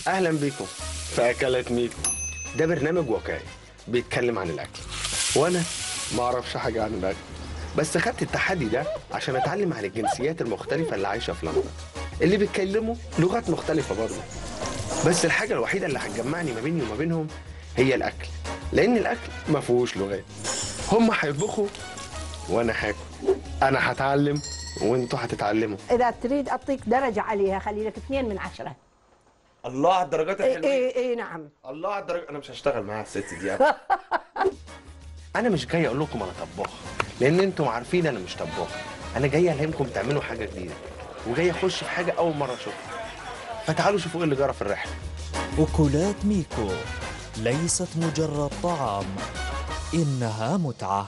اهلا بيكم في اكلات ميكو ده برنامج واقعي بيتكلم عن الاكل وانا ما اعرفش حاجه عن الاكل بس خدت التحدي ده عشان اتعلم عن الجنسيات المختلفه اللي عايشه في لندن اللي بيتكلموا لغات مختلفه برضه بس الحاجه الوحيده اللي هتجمعني ما بيني وما بينهم هي الاكل لان الاكل ما فيهوش لغات هم هيطبخوا وانا هاكل انا هتعلم وانتوا هتتعلموا اذا تريد اعطيك درجه عليها خلي لك اثنين من عشره الله على الدرجات اي اي اي نعم الله على الدرجة أنا مش هشتغل معاها الست دي أبدا. أنا مش جاي أقول لكم أنا طباخ لأن أنتم عارفين أنا مش طباخ أنا جاي ألهمكم تعملوا حاجة جديدة وجاي أخش في حاجة أول مرة أشوفها فتعالوا شوفوا إيه اللي جرى في الرحلة أكلات ميكو ليست مجرد طعام إنها متعة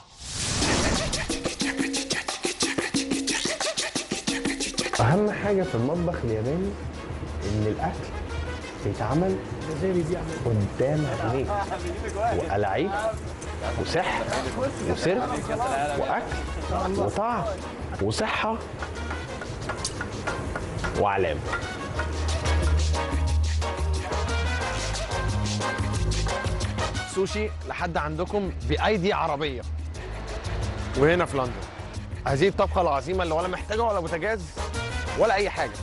أهم حاجة في المطبخ الياباني إن الأكل بيتعمل قدام عينيك وألاعيب وسحر وسر وأكل وطعم وصحة وعلامة سوشي لحد عندكم بأيدي عربية وهنا في لندن هذه الطبخة العظيمة اللي ولا محتاجة ولا بوتاجاز ولا أي حاجة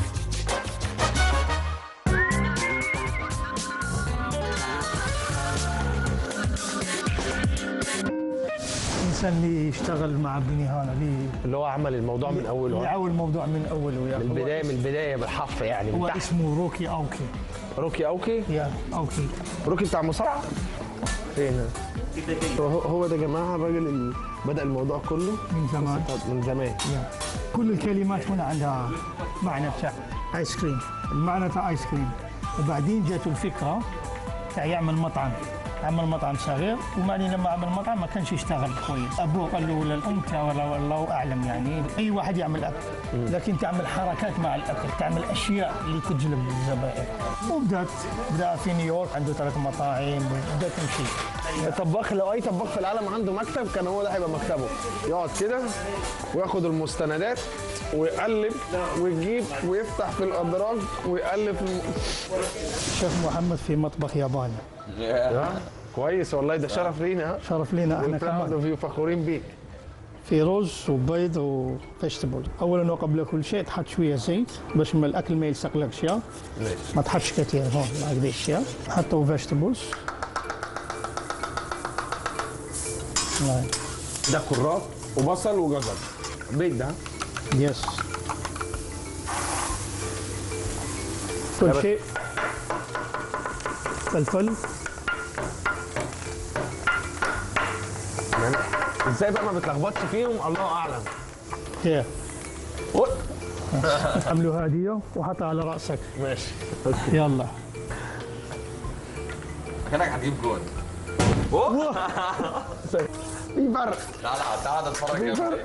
الانسان اللي يشتغل مع بني هانا اللي اللي هو عمل الموضوع من أوله يعول الموضوع من اوله يا من أخي. البداية من البداية بالحرف يعني هو من تحت اسمه روكي اوكي روكي أوكي يا اوكي روكي بتاع مصارعة فين هو هو ده يا جماعة الراجل اللي بدأ الموضوع كله من زمان من زمان يا. كل الكلمات هنا عندها معنى بتاع ايس كريم المعنى تاع ايس كريم وبعدين جاته الفكره تاع يعمل مطعم عمل مطعم صغير وبعدين لما عمل مطعم ما كانش يشتغل كويس ابوه قال له ولا الام تاع ولا الله اعلم يعني اي واحد يعمل اكل لكن تعمل حركات مع الاكل تعمل اشياء اللي تجلب الزبائن وبدات بدا في نيويورك عنده ثلاث مطاعم وبدات تمشي الطباخ لو اي طباخ في العالم عنده مكتب كان هو ده هيبقى مكتبه يقعد كده وياخد المستندات ويقلب ويجيب ويفتح في الادراج ويقلب في الم... شيف محمد في مطبخ ياباني آه، كويس والله ده شرف لينا ها شرف لنا احنا كمان ونتعرض فيه فخورين بيك في رز وبيض وفيجيتابل اولا وقبل كل شيء تحط شويه زيت باش ما الاكل ما يلصقلكش يا ماشي ما تحطش كثير هون ما قديش يا حطوا فيجيتابلز ده كرات وبصل وجزر بيت ده يس كل شيء فلفل يعني ازاي بقى ما بتلخبطش فيهم الله اعلم هي أوه. عملوا هديه وحطها على راسك ماشي يلا كانك هتجيب جول في فرق لا لا تعال اتفرج يا ابني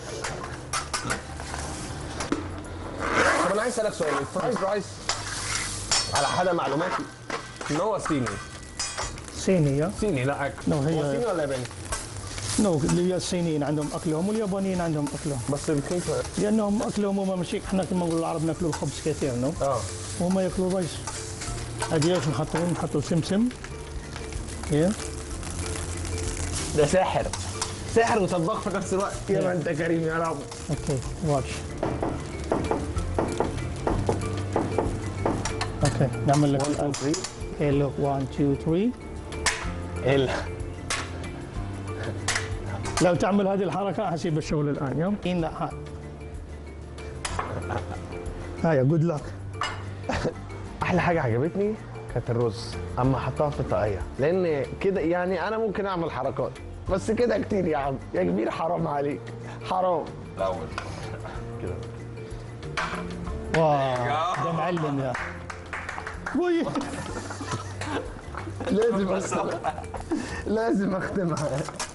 طب انا عايز اسالك سؤال الفرايز رايس على حد معلوماتي ان هو صيني صينيه صيني لا اكل نو، هي- هو صيني ولا ياباني؟ نو اللي الصينيين عندهم اكلهم واليابانيين عندهم اكلهم بس الاثنين لانهم اكلهم هم مش هيك احنا كما نقول العرب ناكلوا الخبز كثير نو اه وهم ياكلوا ريس هذه ايش نحطوا نحطوا سمسم يا ده ساحر ساحر وطباخ في نفس الوقت يا ما انت كريم يا رب اوكي واتش اوكي نعمل لك 1 2 3 اوكي لوك 1 2 3 ال لو تعمل هذه الحركه حسيب الشغل الان يوم إن لا هاي هاي جود لك احلى حاجه عجبتني كانت الرز اما حطها في الطاقيه لان كده يعني انا ممكن اعمل حركات بس كده كتير يا عم يا كبير حرام عليك حرام الاول واو ده معلم يا وي لازم اختمها لازم اختمها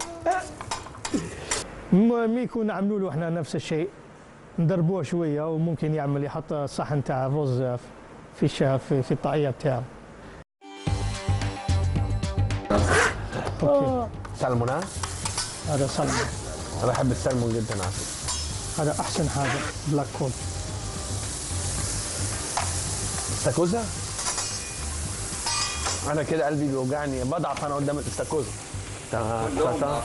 م- ميكو نعملوا له احنا نفس الشيء ندربوه شويه وممكن يعمل يحط صحن تاع الرز في الشهر في, في الطاقيه بتاعه اوكي سلمون ها هذا صلمون انا بحب السلمون جدا على فكره هذا احسن حاجه بلاك كول استاكوزا انا كده قلبي بيوجعني بضعف انا قدام الاستاكوزا تا- تا- تا-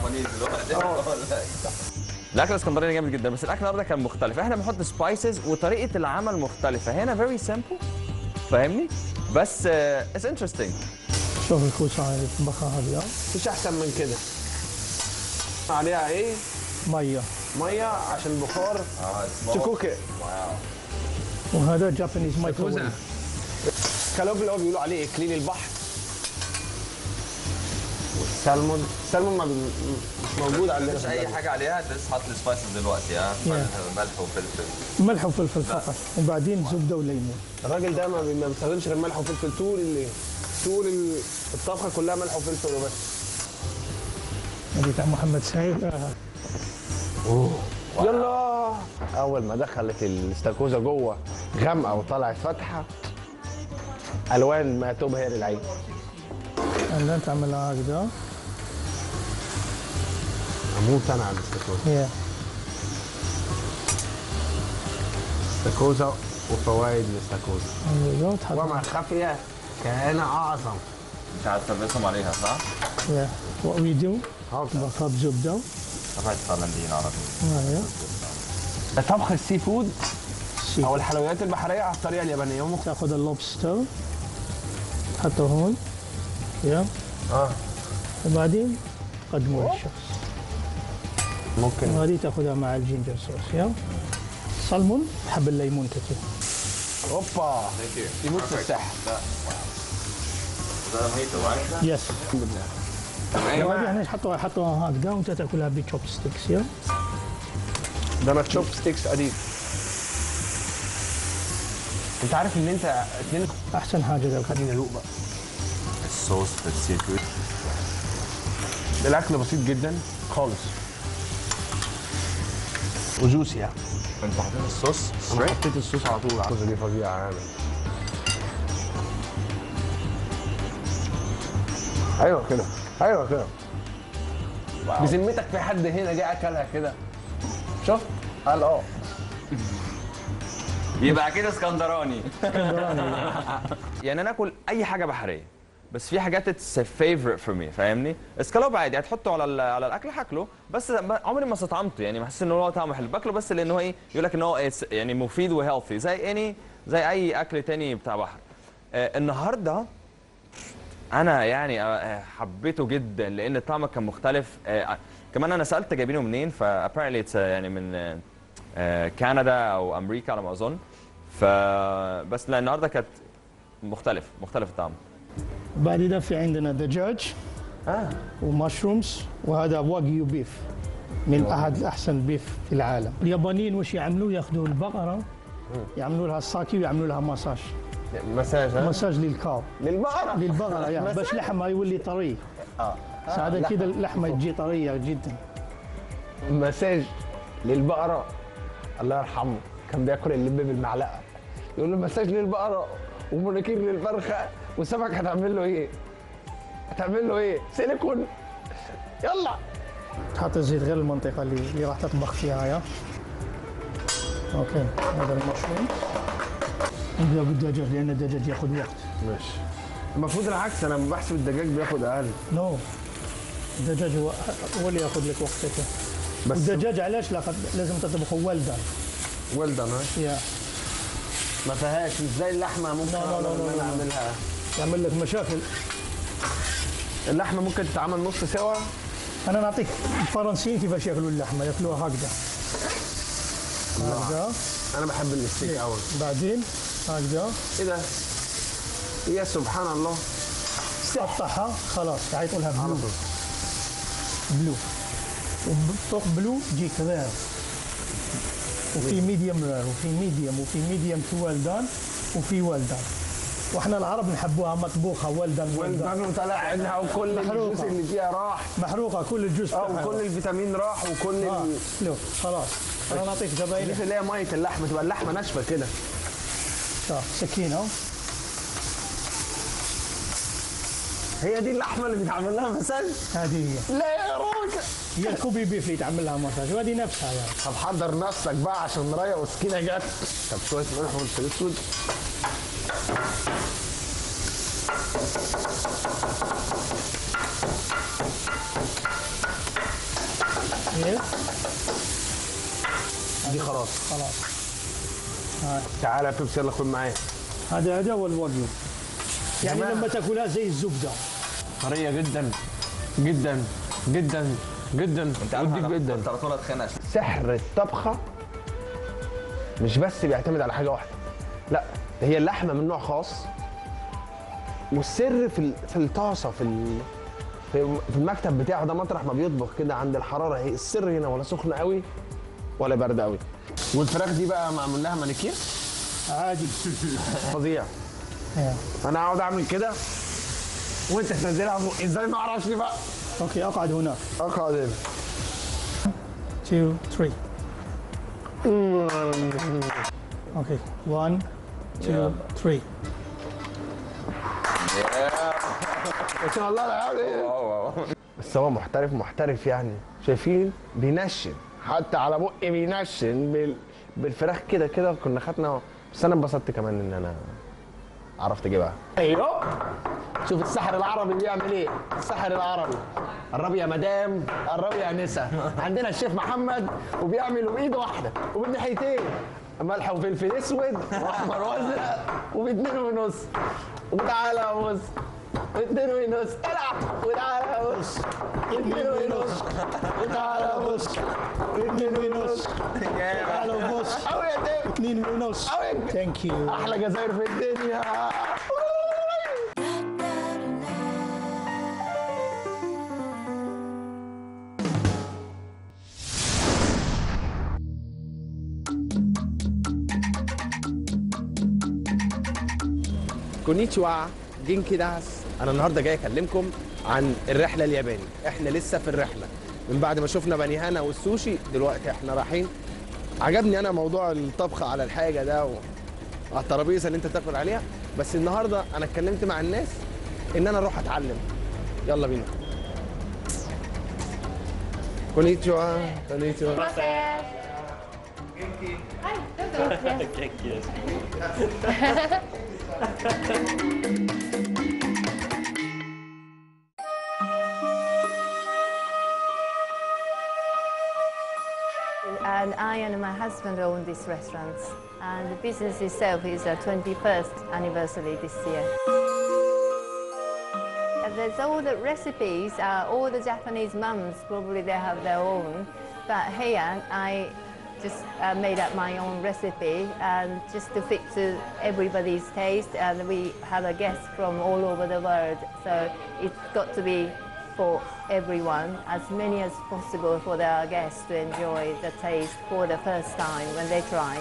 الاكل الاسكندراني جامد جدا بس الاكل النهارده كان مختلف احنا بنحط سبايسز وطريقه العمل مختلفه هنا فيري سمبل فاهمني بس اتس انترستنج شوف الكوسه هاي اللي تطبخها هذه مفيش احسن من كده عليها ايه ميه ميه عشان البخار تكوك وهذا جابانيز مايكروويف كلوب اللي هو بيقولوا عليه اكليل البحر والسلمون السلمون ما بي... مش موجود عندنا مش في اي البلد. حاجه عليها بس حط السبايسز دلوقتي ها Yeah. ملح وفلفل ملح وفلفل فقط وبعدين زبده وليمون الراجل ده ما بي- ما بيستخدمش غير ملح وفلفل طول الليل طول ال- الطبخه كلها ملح وفلفل وبس هذه تاع محمد سعيد آه. يلا اول ما دخلت الاستاكوزا جوه غامقه وطلعت فاتحه الوان ما تبهر العين الان تعملها هكذا اموت انا على الاستاكوزا هي استاكوزا وفوائد الاستاكوزا ايوه تحط وما خفيه كان اعظم انت هتلبسهم عليها صح؟ Yeah. What we do هاكا نضغطها بزبده طبعا تايلانديين على طول ايوه طبخ السي فود سي. او الحلويات البحريه على الطريقه اليابانيه ممكن تاخذ اللوبستر تحطه هون يا اه وبعدين قدموا للشخص ممكن وهذه تاخذها مع الجينجر صوص يا صلمون تحب الليمون كثير اوبا يموت في الساحل يس وهذه يعني حطوها حطوها هكذا وانت تاكلها بتشوب ستيكس يا ده انا تشوب ستيكس قديم انت عارف ان انت اتنين احسن حاجه ذا خلينا ندوق بقى الصوص في السي فود الاكل بسيط جدا خالص وجوسي يعني انت حاطين الصوص انا حطيت الصوص على طول الصوص دي فظيعه يعني ايوه كده ايوه كده بذمتك في حد هنا جه اكلها كده شفت قال اه يبقى كده اسكندراني يعني انا اكل اي حاجه بحريه بس في حاجات اتس فيفورت فور مي فاهمني اسكالوب عادي هتحطه على ال- على الاكل هاكله بس ب- عمري ما استطعمته يعني ما حسيت ان هو طعمه حلو باكله بس لان هو ايه يقول لك ان هو it's يعني مفيد وهيلثي زي يعني زي اي اكل تاني بتاع بحر آه النهارده انا يعني آه، حبيته جدا لان الطعم كان مختلف آه، كمان انا سالت جايبينه منين فابارنتلي اتس يعني من آه، آه، كندا او امريكا على ما اظن فبس لا النهارده كانت مختلف مختلف الطعم بعد ده في عندنا دجاج اه ومشرومز وهذا واجيو بيف من احد احسن بيف في العالم اليابانيين وش يعملوا ياخذوا البقره يعملوا لها الساكي ويعملوا لها مساج مساج ها مساج للكاو للبقره للبقره يعني باش لحمها يولي طري اه ساعات كده اللحمه تجي طريه جدا مساج للبقره الله يرحمه كان بياكل اللب بالمعلقه يقول له مساج للبقره ومناكير للفرخه والسمك هتعمل له ايه؟ هتعمل له ايه؟ سيليكون يلا تحط الزيت غير المنطقه اللي, اللي راح تطبخ فيها يا اوكي هذا المشروم نبدا بالدجاج لان الدجاج ياخذ وقت ماشي المفروض العكس انا بحسب الدجاج بياخد اقل نو الدجاج هو هو اللي ياخذ لك وقتك بس الدجاج علاش لا لازم تطبخه ولدا ويل دان يا ما فيهاش مش زي اللحمه ممكن لا، لا، أقدر لا، إن لا، انا لا. اعملها يعمل لك مشاكل اللحمه ممكن تتعمل نص سوا انا نعطيك الفرنسيين كيفاش ياكلوا اللحمه ياكلوها هكذا هكذا انا بحب الستيك قوي بعدين هكذا ايه ده؟ يا سبحان الله تقطعها خلاص تعال تقولها بلو بلو وفوق بلو تجيك رير وفي ميديوم رير وفي ميديوم وفي ميديوم تو ويل دان وفي ويل دان واحنا العرب نحبوها مطبوخه ويل دان ويل دان والبانو طلع عندها وكل محروقة. الجزء اللي فيها راح محروقه كل الجزء اه بتاعها. وكل الفيتامين راح وكل اه ال... لو خلاص انا نعطيك زباين الجزء اللي هي ميه اللحمه تبقى اللحمه ناشفه كده سكينه هي دي اللحمه اللي بيتعمل لها مساج هذه هي لا يا راجل هي الكوبي بيف اللي يتعمل لها مساج وهذه نفسها يعني طب حضر نفسك بقى عشان نريق وسكينه جت طب شويه ملح وفلفل اسود Yes. دي خلاص خلاص تعالى يا بيبسي يلا خد معايا هذا هذا هو الواجيو يعني جماعة. لما تاكلها زي الزبده طريه جدا جدا جدا جدا ودي جدا انت على طول اتخانق سحر الطبخه مش بس بيعتمد على حاجه واحده لا ده هي اللحمه من نوع خاص والسر في ال- في الطاسه في ال- في في المكتب بتاعه ده مطرح ما بيطبخ كده عند الحراره هي السر هنا ولا سخنه قوي ولا بارده قوي والفراخ دي بقى معمول لها مانيكير عادي فظيع Yeah. انا اقعد اعمل كده وانت تنزلها فوق ازاي ما اعرفش بقى اوكي اقعد هناك اقعد هنا 2 3 اوكي 1 2 3 ما شاء الله العظيم بس هو محترف محترف يعني شايفين بينشن حتى على بقي بينشن بال... بالفراخ كده كده كنا خدنا بس انا انبسطت كمان ان انا عرفت اجيبها ايوه شوف السحر العربي بيعمل ايه السحر العربي قرب يا مدام قرب يا نسا عندنا الشيف محمد وبيعمل بايد واحده وبالناحيتين ملح وفلفل اسود واحمر وازرق وباتنين ونص وتعالى بص اتنين ونص العب وتعالى بص اتنين ونص وتعالى بص اتنين ونص تعالوا بص او يا ديم اثنين ونص او يا ديم. ثانك يو احلى جزائر في الدنيا كونيتشوا جينكي داس انا النهارده جاي اكلمكم عن الرحله الياباني احنا لسه في الرحله من بعد ما شفنا بني هانا والسوشي دلوقتي احنا رايحين عجبني انا موضوع الطبخ على الحاجه ده و... على الترابيزه اللي انت تاكل عليها بس النهارده انا اتكلمت مع الناس ان انا اروح اتعلم يلا بينا كونيتشوا كونيتشوا And I and my husband own this restaurant. And the business itself is a 21st anniversary this year. And there's all the recipes, uh, all the Japanese mums probably they have their own. But here I just uh, made up my own recipe and just to fit to everybody's taste. And we have a guest from all over the world. So it's got to be for everyone, as many as possible for their guests to enjoy the taste for the first time when they try.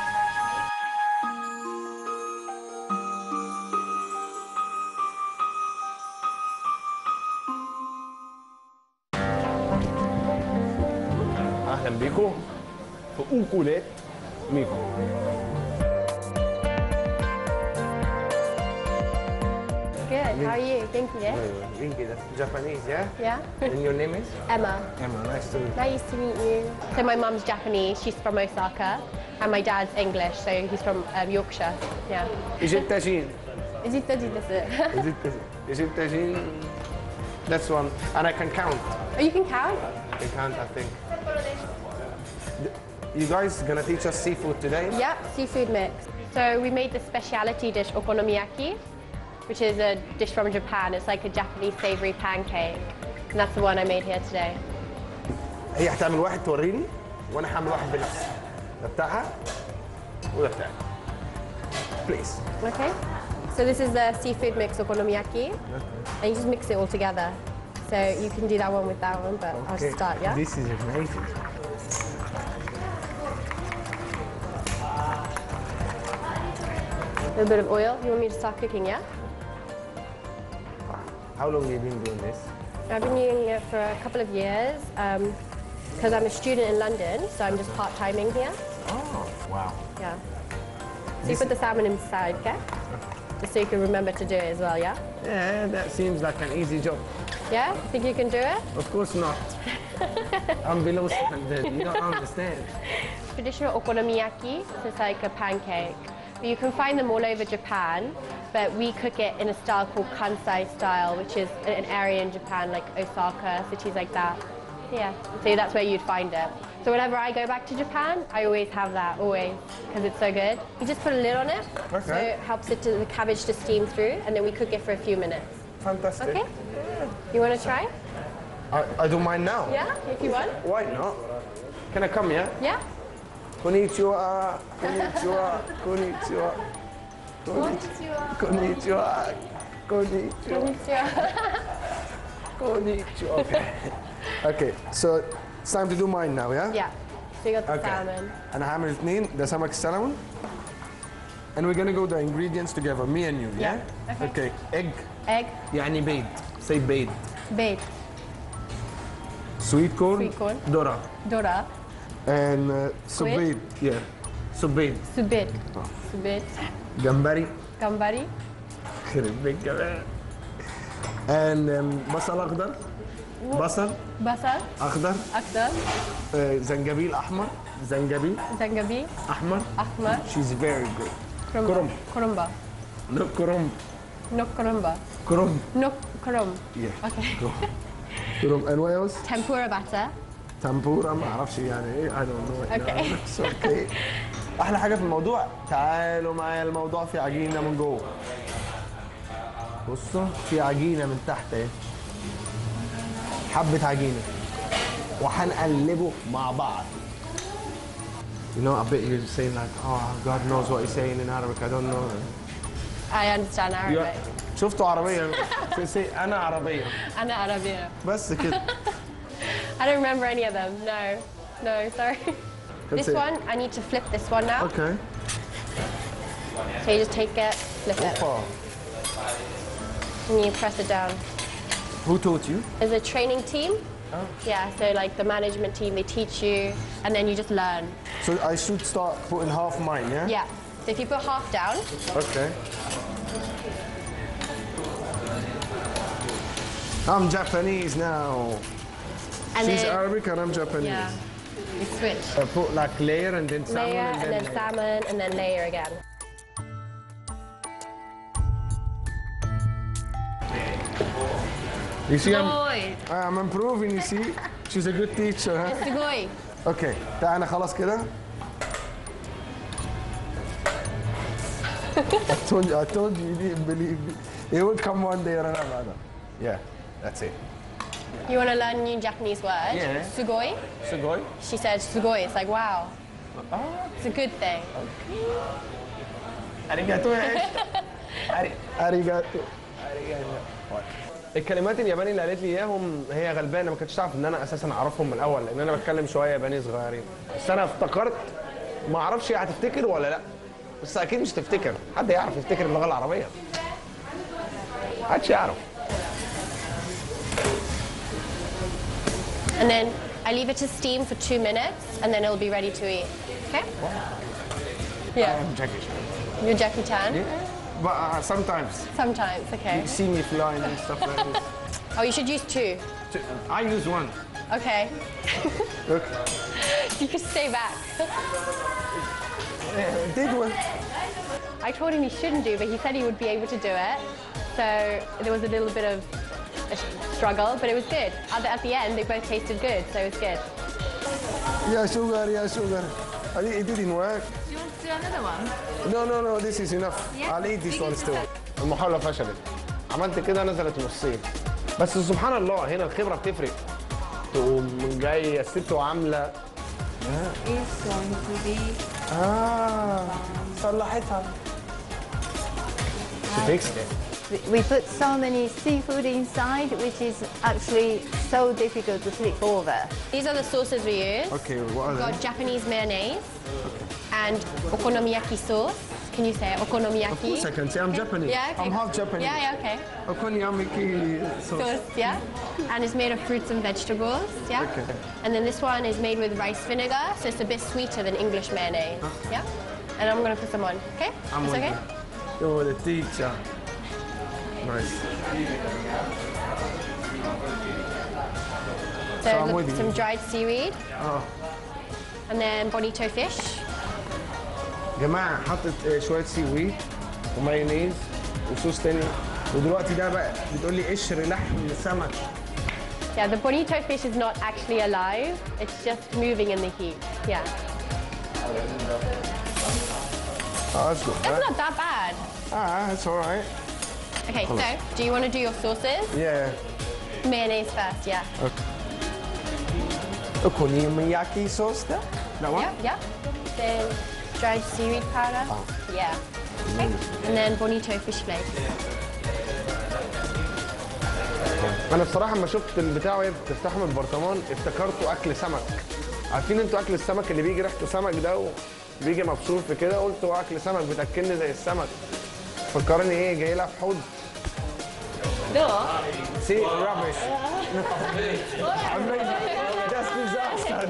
اهلا بيكم في اوكولات ميكو Good. How are you? Thank you. Rinky, that's Japanese, yeah? Yeah. And your name is? Emma. Emma, nice to meet you. Nice to meet you. So my mum's Japanese. She's from Osaka, and my dad's English. So he's from um, Yorkshire. Yeah. Is it tagine? Is it is it? Is it, is it tagine? That's one. And I can count. Oh, you can count. I can count, I think. You guys gonna teach us seafood today? Yeah, seafood mix. So we made the specialty dish okonomiyaki, which is a dish from Japan. It's like a Japanese savory pancake, and that's the one I made here today. هي هتعمل واحد توريني وانا هعمل واحد بنفسي. ده بتاعها وده بتاعي. Please. Okay. So this is the seafood mix okonomiyaki, and you just mix it all together. So you can do that one with that one, but I'll just start, yeah? This is amazing. A little bit of oil. You want me to start cooking, yeah? How long have you been doing this? I've been doing it for a couple of years because I'm a student in London, so I'm just part-timing here. Oh, wow. Yeah. So you put the salmon inside, okay? Just so you can remember to do it as well, yeah? Yeah, that seems like an easy job. Yeah? Think you can do it? Of course not. I'm below standard. You don't understand. Traditional okonomiyaki, so it's like a pancake. You can find them all over Japan, but we cook it in a style called Kansai style, which is an area in Japan, like Osaka, cities like that. Yeah, so that's where you'd find it. So whenever I go back to Japan, I always have that, always, because it's so good. You just put a lid on it, so Okay. it helps it to, the cabbage to steam through, and then we cook it for a few minutes. Fantastic. Okay? You want to try? I, I don't mind now. Yeah, if you want. Why not? Can I come, yeah? Yeah? Konnichiwa. Konnichiwa. Konnichiwa. Konnichiwa. Konnichiwa. Konnichiwa. Konnichiwa. Okay. okay, so it's time to do mine now, yeah? Yeah. So you got the Okay. salmon. أنا هعمل اثنين ده سمك السلمون and we're gonna go the ingredients together me and you yeah, Yeah, okay. egg Egg, يعني بيض say بيض bait, sweet corn Sweet corn. ذرة dora, and uh, سبيط yeah سبيط subit, subit, جمبري gambari, خرب بيت كمان and um, بصل اخضر بصل basal, اخضر akdar, آه، زنجبيل احمر زنجبيل zangabi, احمر ahmar, she's very good kurumba. Kurumba. no كرنب No kurumba. كرنب No kurum. yeah Okay. كرنب and what else Tempura batter. تمبورا ما اعرفش يعني ايه I don't know it Okay. now. It's okay احلى حاجه في الموضوع تعالوا معايا الموضوع في عجينه من جوه بصوا في عجينه من تحت اهي حبه عجينه وهنقلبه مع بعض You know, I bet you're saying like, oh, God knows what he's saying in Arabic. I don't know. I understand Arabic. شفتوا عربية سي أنا عربية Ana Arabia. بس كده I don't remember any of them. No. No, sorry. this it. one, I need to flip this one now. Okay. So you just take it, flip it, Opa. and you press it down. Who taught you? There's a training team. Yeah, so like the management team, they teach you, and then you just learn. So I should start putting half mine, yeah? Yeah. So if you put half down, Okay. I'm Japanese now. and She's then Arabic and I'm Japanese. yeah, you switch. I put like layer and then salmon Layer and and then, then salmon and then layer again. You see, I'm, Sugoi. I'm improving, you see? She's a good teacher, huh? Sugoi. Okay. تعالى خلاص كده. I told you, I told you, you didn't believe me. It would come one day or another. Yeah, that's it. You want to learn a new Japanese word? Yeah. Sugoi. Sugoi? She said sugoi. It's like wow. It's a good thing. Arigato Arigato. الكلمات الياباني اللي قالت لي اياهم هي غلبانه ما كنتش تعرف ان انا اساسا اعرفهم من الاول لان انا بتكلم شويه ياباني صغيرين بس انا افتكرت ما اعرفش هي هتفتكر ولا لا بس اكيد مش تفتكر حد يعرف يفتكر اللغه العربيه محدش يعرف And then I leave it to steam for two minutes, and then it'll be ready to eat. Okay? Yeah. Jackie You're Jackie Chan. But uh, sometimes Sometimes. Okay. you see me flying and stuff like this. Oh, you should use two. I use one. Okay. Look, You can stay back. did one. I told him he shouldn't do, but he said he would be able to do it. So there was a little bit of a struggle, but it was good. At the, at the end, they both tasted good, so it was good. Yeah, sugar, yeah, sugar. I, it didn't work. Do you want to do another one? No, no, no, this is enough. Yeah, I'll eat this you one can still. المحاولة فشلت. عملت كده نزلت نصين. بس سبحان الله هنا الخبرة بتفرق. تقوم جاية الست وعاملة It's going to be اه صلحتها. She fixed it. We put so many seafood inside, which is actually so difficult to flip over. These are the sauces we use. Okay, what are We've they? got Japanese mayonnaise and okonomiyaki sauce. Can you say it? okonomiyaki? Of course I can say I'm Japanese. Yeah, okay. I'm half Japanese. Yeah, yeah, okay. Okonomiyaki sauce. Sauce, yeah. And it's made of fruits and vegetables, yeah. Okay. And then this one is made with rice vinegar, so it's a bit sweeter than English mayonnaise, yeah. And I'm gonna put some on, okay? I'm It's with okay? you. You're the teacher. Nice. So I'm look, with you. some dried seaweed, Oh, and then bonito fish. جماعه حطت آه، شويه سي ويد ومايونيز وصوص تاني ودلوقتي ده بقى بتقول لي قشر لحم سمك Yeah, the bonito fish is not actually alive. It's just moving in the heat. Yeah. اه that's good. It's not that bad. Ah, that's all right. Okay, so do you want to do your sauces? Yeah. Mayonnaise first, yeah. Okonomiyaki sauce ده؟ That one? Yeah, yeah. Then dried seaweed powder. Yeah. Okay. And then bonito fish flakes. انا بصراحه لما شفت البتاع وهي بتفتحه من البرطمان افتكرته اكل سمك عارفين انتوا اكل السمك اللي بيجي ريحته سمك ده وبيجي مبسوط في كده قلت هو اكل سمك بتاكلني زي السمك فكرني ايه جاي لها في حوض No. سي رابش That's disaster.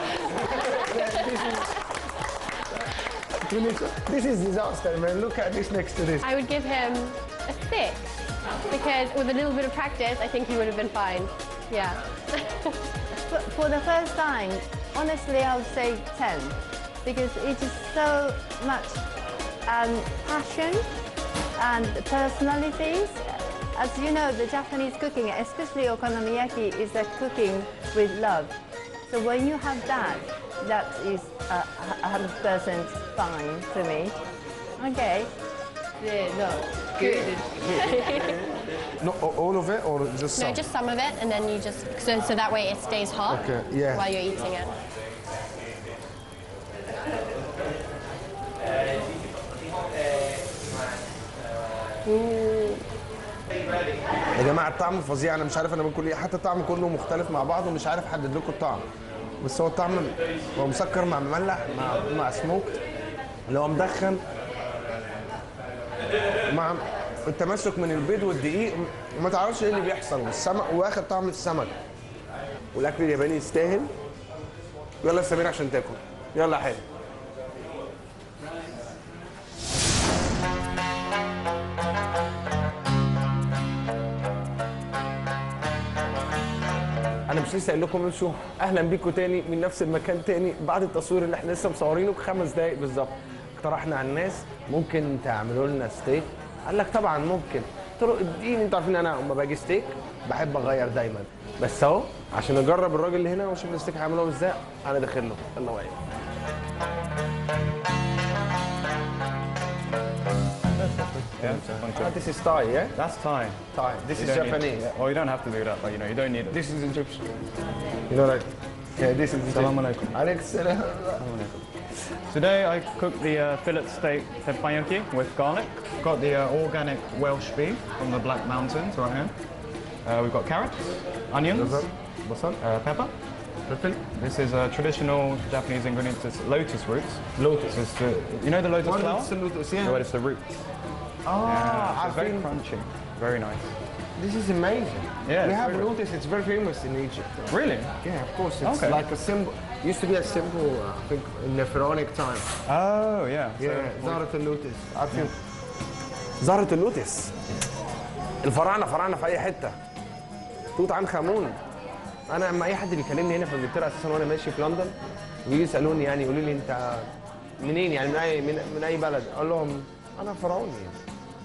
That's This is disaster, man. Look at this next to this. I would give him a six because with a little bit of practice, I think he would have been fine. Yeah. For, for the first time, honestly, I would say 10 because it is so much um, passion and personalities. As you know, the Japanese cooking, especially okonomiyaki, is a cooking with love. So when you have that, that is a hundred percent fine to me. Okay. Yeah, no. Good. No, all of it or just No, some? just some of it, and then you just so, so that way it stays hot Okay, yeah. while you're eating it. يا جماعه الطعم فظيع انا مش عارف انا باكل ايه حتى الطعم كله مختلف مع بعض ومش عارف احدد لكم الطعم بس هو الطعم هو مسكر مع مملح مع مع سموك اللي هو مدخن مع التمسك من البيض والدقيق ما تعرفش ايه اللي بيحصل والسمك واخد طعم السمك والاكل الياباني يستاهل يلا يا سمير عشان تاكل يلا يا حلو انا مش لسه قايل لكم امشوا اهلا بيكم تاني من نفس المكان تاني بعد التصوير اللي احنا لسه مصورينه بخمس دقايق بالظبط اقترحنا على الناس ممكن تعملوا لنا ستيك قال لك طبعا ممكن قلت له اديني انتوا عارفين انا لما باجي ستيك بحب اغير دايما بس اهو عشان اجرب الراجل اللي هنا واشوف الستيك هيعملوه ازاي انا داخل له يلا وعي Yeah, it's a bunch of- This is Thai, yeah? That's Thai. Thai. This You is don't need- Japanese. yeah, well, you don't have to do that, but you know, you don't need it. This is Egyptian. You know, like, yeah, this is Salam alaikum. Alaikum salam. Today I cooked the uh, fillet steak teppanyaki with garlic. Got the uh, organic Welsh beef from the Black Mountains right here. Uh, we've got carrots, onions, بصل uh, pepper. فلفل This is a traditional Japanese ingredient. It's lotus roots. Lotus. It's the, you know the lotus What flower? is the lotus? Yeah. Yeah, well, it's the root. Ah, Yeah, it's very عارفين. crunchy. Very nice. This is amazing. Yeah, we it's have very- lotus. It's very famous in Egypt. Really? Yeah, of course. It's Okay. like a symbol. Used to be a symbol, uh, I think, in the pharaonic time. Oh, yeah. So- Yeah, زهرة اللوتس. عارفين؟ زهرة اللوتس. الفراعنة فراعنة في أي حتة. توت عنخ آمون. أنا لما أي حد بيكلمني هنا في إنجلترا أساسا وأنا ماشي في لندن ويجي يسألوني يعني يقولوا لي أنت منين يعني من أي من, من أي بلد؟ أقول لهم أنا فرعوني يعني.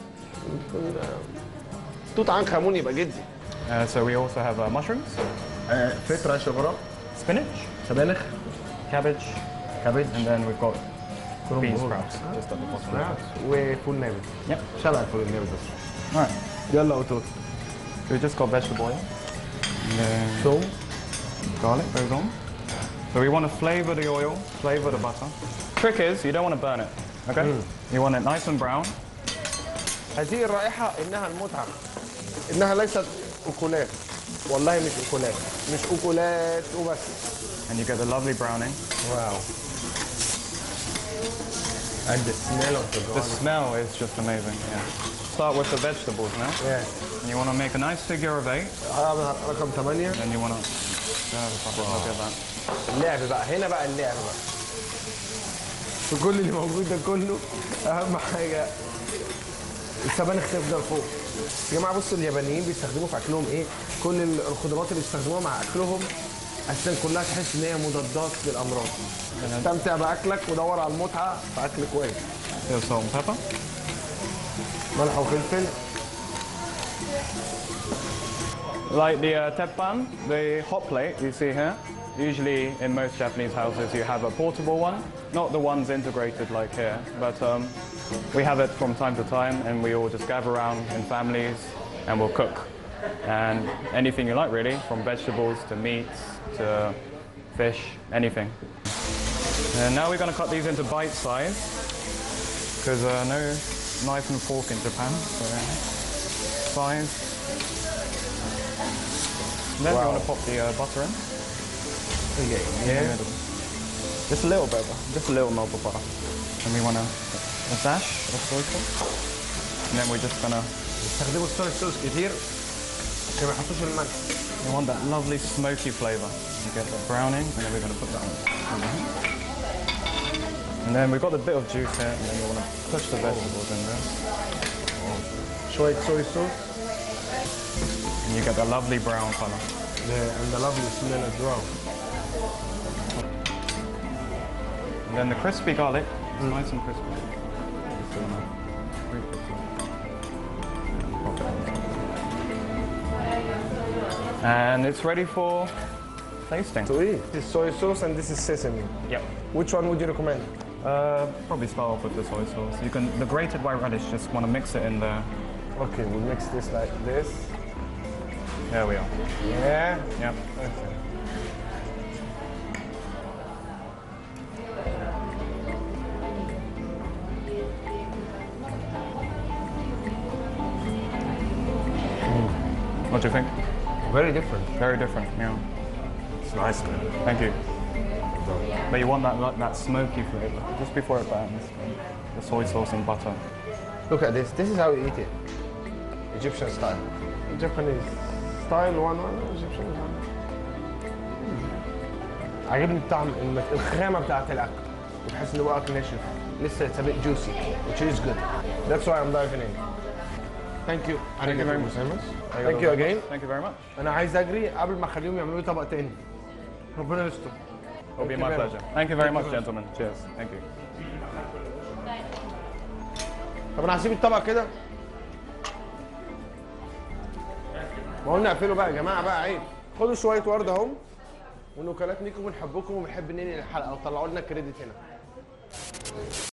توت عنخ آمون يبقى جدي. Uh, so we also have uh, mushrooms, فطرة شبرا spinach, سبانخ cabbage, كابج and then we've got bean كرنب sprouts just at the bottom. وفول نابت Yep. شبع الفول النابت بس Right. يلا وتوت So we just got vegetable oil. And then ثوم garlic goes on. So we want to flavor the oil, flavor the butter. Trick is you don't want to burn it. Okay. You want it nice and brown. هذه الرائحة إنها المتعة إنها ليست أكلات والله مش أكلات مش أكلات وبس And you get the lovely browning. واو and the smell of the The garlic smell is just amazing. Yeah. Start with the vegetables now. yeah. And you want to make a nice figure of eight. هذا رقم 8 Then you want to. Look at that. اللعب بقى هنا بقى اللعب بقى في كل اللي موجود ده كله اهم حاجه السبانخ تفضل فوق يا جماعه بصوا اليابانيين بيستخدموا في اكلهم ايه كل ال- الخضروات اللي بيستخدموها مع اكلهم اساسا كلها تحس ان هي مضادات للامراض استمتع باكلك ودور على المتعه في اكل كويس Here's salt and pepper. ملح وفلفل Like the uh, teppan, the hot plate you see here, usually in most Japanese houses you have a portable one, not the ones integrated like here, but um, we have it from time to time and we all just gather around in families and we'll cook. And anything you like really, from vegetables to meats to fish, anything. And now we're going to cut these into bite size because uh, no knife and fork in Japan. So size. Then we want to pop the uh, butter in. yeah. Just a little bit, just a little knob of butter. And we want to a dash of soy sauce. And then we're just gonna استخدموا الصويا صوص كتير عشان ما يحطوش الملح we want that lovely smoky flavor. You get that browning, and then we're gonna put that on. And then we've got the bit of juice here, and then we want to push the vegetables in there. شويه صويا صوص And you get that lovely brown color. and the lovely smell as well And then the crispy garlic, it's nice and crispy. Just gonna creep it through. Pop it on top. And it's ready for tasting. to eat this is soy sauce and this is sesame Yep. which one would you recommend Uh, probably start off with the soy sauce. You can the grated white radish. Just want to mix it in there. okay we mix this like this There we are. yeah Yep. okay. What do you think? very different Very different. Yeah. it's nice man Thank you. But you want that that, that smoky flavor just before it burns. The soy sauce and butter. Look at this. This is how we eat it. Egyptian style. Japanese style one one Egyptian one. عجبني الطعم الم- الخامة بتاعت الأكل. بتحس إن هو أكل ناشف. لسه it's a bit juicy which is good. That's why I'm diving in. Thank you. Thank you very much. Thank you again. Thank you very much. أنا عايز أجري قبل ما أخليهم يعملوا لي طبق تاني. ربنا يستر. It'll be Thank you my very pleasure. much. Thank you very Thank you much, very much. gentlemen. Cheers. Thank you. طب أنا هسيب الطبق كده. ما قلنا اقفله بقى يا جماعة بقى عيب. خدوا شوية ورد أهم. ونكالات ميكو بنحبكم وبنحب ننهي الحلقة وطلعوا لنا كريدت هنا.